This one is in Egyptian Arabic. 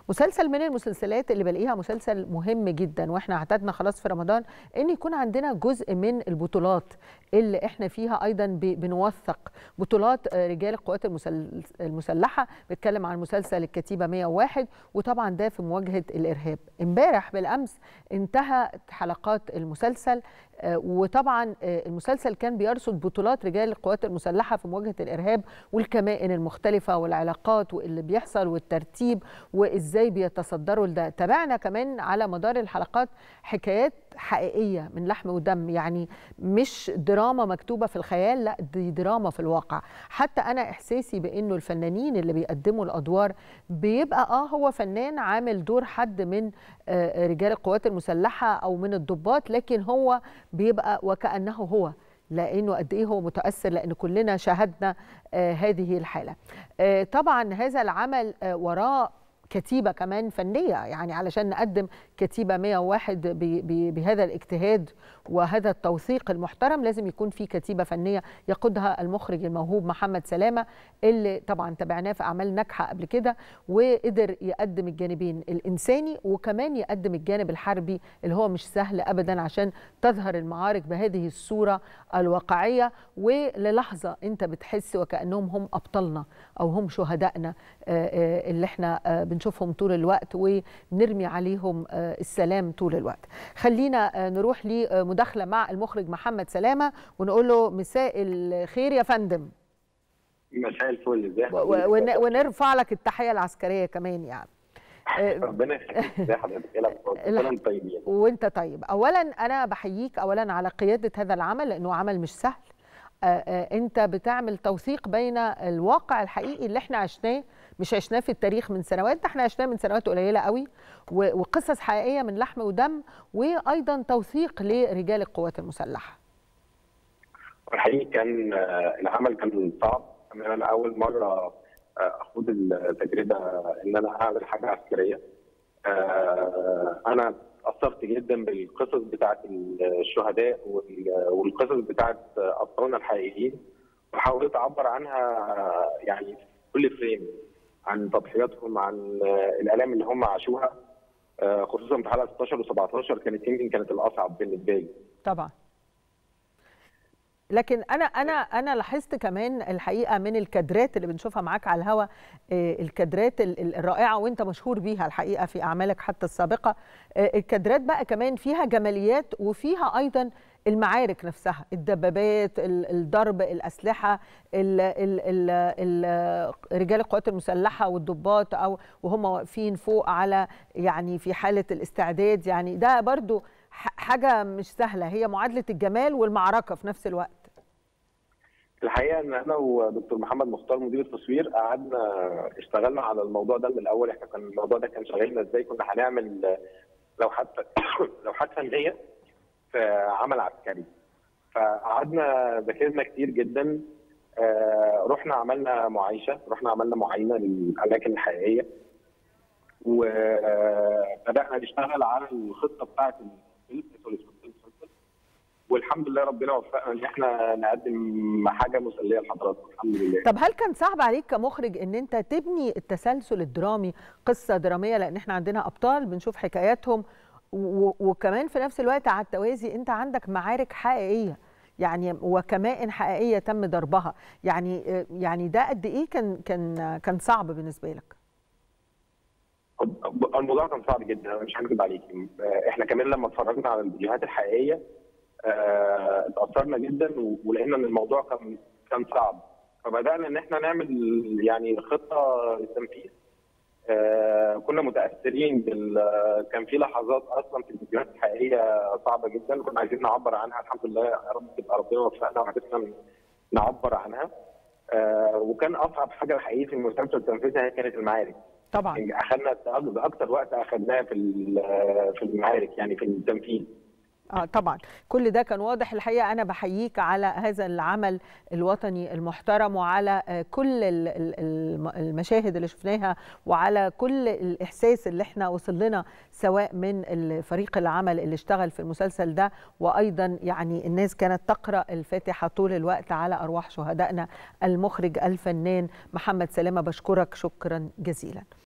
مسلسل من المسلسلات اللي بلاقيها مسلسل مهم جدا واحنا اعتدنا خلاص في رمضان ان يكون عندنا جزء من البطولات اللي احنا فيها ايضا ب- بنوثق بطولات آه، رجال القوات المسل- المسلحه بيتكلم عن مسلسل الكتيبه 101 وطبعا ده في مواجهه الارهاب امبارح بالامس انتهت حلقات المسلسل آه، وطبعا آه، المسلسل كان بيرصد بطولات رجال القوات المسلحه في مواجهه الارهاب والكمائن المختلفه والعلاقات واللي بيحصل والترتيب وازاي بيتصدروا لده تابعنا كمان على مدار الحلقات حكايات حقيقيه من لحم ودم يعني مش دراما مكتوبه في الخيال لا دي دراما في الواقع حتى انا احساسي بانه الفنانين اللي بيقدموا الادوار بيبقى اه هو فنان عامل دور حد من آه، رجال القوات المسلحه او من الضباط لكن هو بيبقى وكانه هو لانه قد ايه هو متاثر لان كلنا شاهدنا آه هذه الحاله. آه طبعا هذا العمل آه وراه كتيبه كمان فنيه يعني علشان نقدم كتيبه 101 ب- ب- بهذا الاجتهاد وهذا التوثيق المحترم لازم يكون في كتيبه فنيه يقودها المخرج الموهوب محمد سلامه اللي طبعا تابعناه في اعمال ناجحه قبل كده وقدر يقدم الجانبين الانساني وكمان يقدم الجانب الحربي اللي هو مش سهل ابدا عشان تظهر المعارك بهذه الصوره الواقعيه وللحظه انت بتحس وكانهم هم ابطالنا او هم شهدائنا آه، آه، اللي احنا آه، بنشوفهم طول الوقت ونرمي عليهم آه، السلام طول الوقت خلينا آه، نروح لمداخله مع المخرج محمد سلامه ونقول له مساء الخير يا فندم مساء الفل ازي و- و- ون- ونرفع لك التحيه العسكريه كمان يعني آه، ربنا يخليك ازي حضرتك ايه الاخبار الح- كلام طيبين وانت طيب اولا انا بحييك اولا على قياده هذا العمل لانه عمل مش سهل آه، آه، انت بتعمل توثيق بين الواقع الحقيقي اللي احنا عشناه مش عشناه في التاريخ من سنوات ده احنا عشناه من سنوات قليله قوي و- وقصص حقيقيه من لحم ودم وايضا توثيق لرجال القوات المسلحه الحقيقه كان آه، العمل كان صعب كمان انا اول مره آه، اخوض التجربه ان انا اعمل حاجه عسكريه آه، انا اتاثرت جدا بالقصص بتاعت الشهداء وال- والقصص بتاعت ابطالنا الحقيقيين وحاولت اعبر عنها آه، يعني في كل فريم عن تضحياتهم عن آه، الالام اللي هم عاشوها آه، خصوصا في حلقه 16 و17 كانت يمكن كانت الاصعب بالنسبه لي طبعا لكن انا انا انا لاحظت كمان الحقيقه من الكادرات اللي بنشوفها معاك على الهوا آه، الكادرات ال- ال- الرائعه وانت مشهور بيها الحقيقه في اعمالك حتى السابقه آه، الكادرات بقى كمان فيها جماليات وفيها ايضا المعارك نفسها الدبابات ال- الضرب الاسلحه ال ال ال ال رجال القوات المسلحه والضباط او وهم واقفين فوق على يعني في حاله الاستعداد يعني ده برضو ح- حاجه مش سهله هي معادله الجمال والمعركه في نفس الوقت الحقيقه ان انا ودكتور محمد مختار مدير التصوير قعدنا اشتغلنا على الموضوع ده من الاول احنا كان الموضوع ده كان شاغلنا ازاي كنا هنعمل لوحات لوحات فنيه في عمل عسكري فقعدنا ذاكرنا كتير جدا آه، رحنا عملنا معايشه رحنا عملنا معاينه للاماكن الحقيقيه وبدانا نشتغل على الخطه بتاعه الفيلم والحمد لله ربنا وفقنا ان احنا نقدم حاجه مسليه لحضراتكم الحمد لله طب هل كان صعب عليك كمخرج ان انت تبني التسلسل الدرامي قصه دراميه لان احنا عندنا ابطال بنشوف حكاياتهم و- وكمان في نفس الوقت على التوازي انت عندك معارك حقيقيه يعني وكمائن حقيقيه تم ضربها يعني يعني ده قد ايه كان كان كان صعب بالنسبه لك الموضوع كان صعب جدا انا مش هكذب عليكي احنا كمان لما اتفرجنا على الفيديوهات الحقيقيه آه، اتاثرنا جدا و- ولقينا ان الموضوع كان كان صعب فبدانا ان احنا نعمل يعني خطه للتنفيذ آه، كنا متاثرين بال كان في لحظات اصلا في الفيديوهات الحقيقيه صعبه جدا كنا عايزين نعبر عنها الحمد لله يا رب تبقى ربنا وفقنا وعرفنا نعبر عنها آه، وكان اصعب حاجه حقيقي في المسلسل تنفيذها هي كانت المعارك طبعا يعني اخذنا اكتر وقت اخذناه في ال- في المعارك يعني في التنفيذ اه طبعا كل ده كان واضح الحقيقه انا بحييك على هذا العمل الوطني المحترم وعلى آه، كل ال- ال- الم- المشاهد اللي شفناها وعلى كل الاحساس اللي احنا وصل لنا سواء من ال- فريق العمل اللي اشتغل في المسلسل ده وايضا يعني الناس كانت تقرا الفاتحه طول الوقت على ارواح شهدائنا المخرج الفنان محمد سلامه بشكرك شكرا جزيلا